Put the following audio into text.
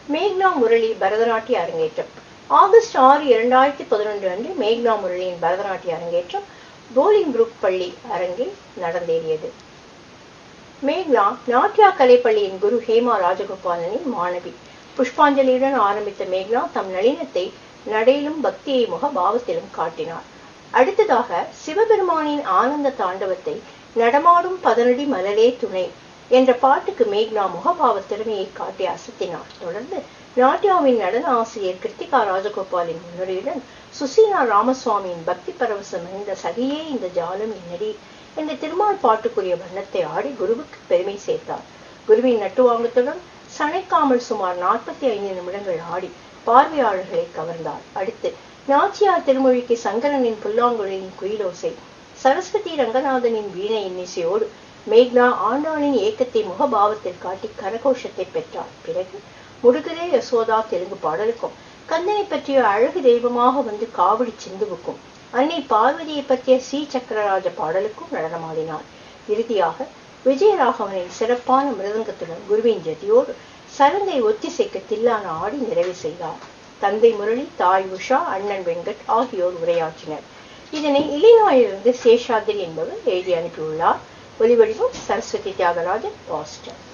மேக்னா முரளி பரதநாட்டிய அரங்கேற்றம் ஆகஸ்ட் ஆறு இரண்டாயிரத்தி பதினொன்று அன்று மேக்னா முரளியின் பரதநாட்டிய அரங்கேற்றம் போலிங் புரூக் பள்ளி அரங்கில் நடந்தேறியது மேக்னா நாட்டியா கலைப்பள்ளியின் குரு ஹேமா ராஜகோபாலனின் மாணவி புஷ்பாஞ்சலியுடன் ஆரம்பித்த மேக்னா தம் நளினத்தை நடையிலும் பக்தியை முக பாவத்திலும் காட்டினார் அடுத்ததாக சிவபெருமானின் ஆனந்த தாண்டவத்தை நடமாடும் பதினடி மலரே துணை என்ற பாட்டுக்கு மேக்னா முகபாவ திறமையை காட்டி அசத்தினார் தொடர்ந்து நாட்டியாவின் நடன ஆசிரியர் கிருத்திகா ராஜகோபாலின் முன்னுரையுடன் சுசீனா ராமசுவாமியின் பக்தி பரவசம் இந்த சகியே இந்த ஜாலம் என்னடி என்ற திருமால் பாட்டுக்குரிய வண்ணத்தை ஆடி குருவுக்கு பெருமை சேர்த்தார் குருவின் நட்டுவாங்கத்துடன் சளைக்காமல் சுமார் நாற்பத்தி ஐந்து நிமிடங்கள் ஆடி பார்வையாளர்களை கவர்ந்தார் அடுத்து நாச்சியார் திருமொழிக்கு சங்கரனின் புல்லாங்குழலின் குயிலோசை சரஸ்வதி ரங்கநாதனின் வீணை இன்னிசையோடு மேக்னா ஆண்டானின் ஏக்கத்தை முகபாவத்தில் காட்டி கரகோஷத்தை பெற்றார் பிறகு முடுகுதே யசோதா தெலுங்கு பாடலுக்கும் கந்தனை பற்றிய அழகு தெய்வமாக வந்து காவடி சிந்துவுக்கும் அன்னை பார்வதியை பற்றிய சி சக்கரராஜ பாடலுக்கும் நடனமாடினார் இறுதியாக விஜயராகவனின் சிறப்பான மிருதங்கத்துடன் குருவின் ஜதியோடு சரங்கை ஒத்திசைக்க தில்லான ஆடி நிறைவு செய்தார் தந்தை முரளி தாய் உஷா அண்ணன் வெங்கட் ஆகியோர் உரையாற்றினர் இதனை இலினாயிலிருந்து சேஷாதிரி என்பவர் எழுதி அனுப்பியுள்ளார் ஒலிவடிவம் சரஸ்வதி தியாகராஜன் பாஸ்டர்